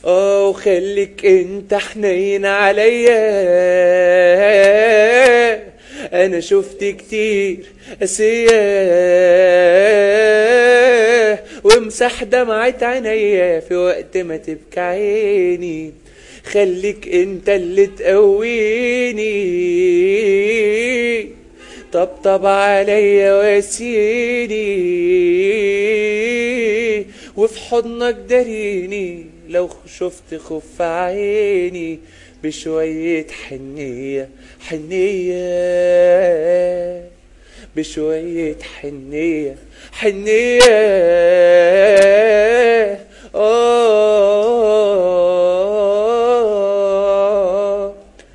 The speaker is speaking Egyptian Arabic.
اه وخليك انت حنين عليا انا شفت كتير اسيا وامسح دمعة عينيا في وقت ما تبكي عيني خليك انت اللي تقويني طبطب عليا واسيني وفي حضنك داريني لو شفت خف عيني بشوية حنية حنية بشوية حنية حنية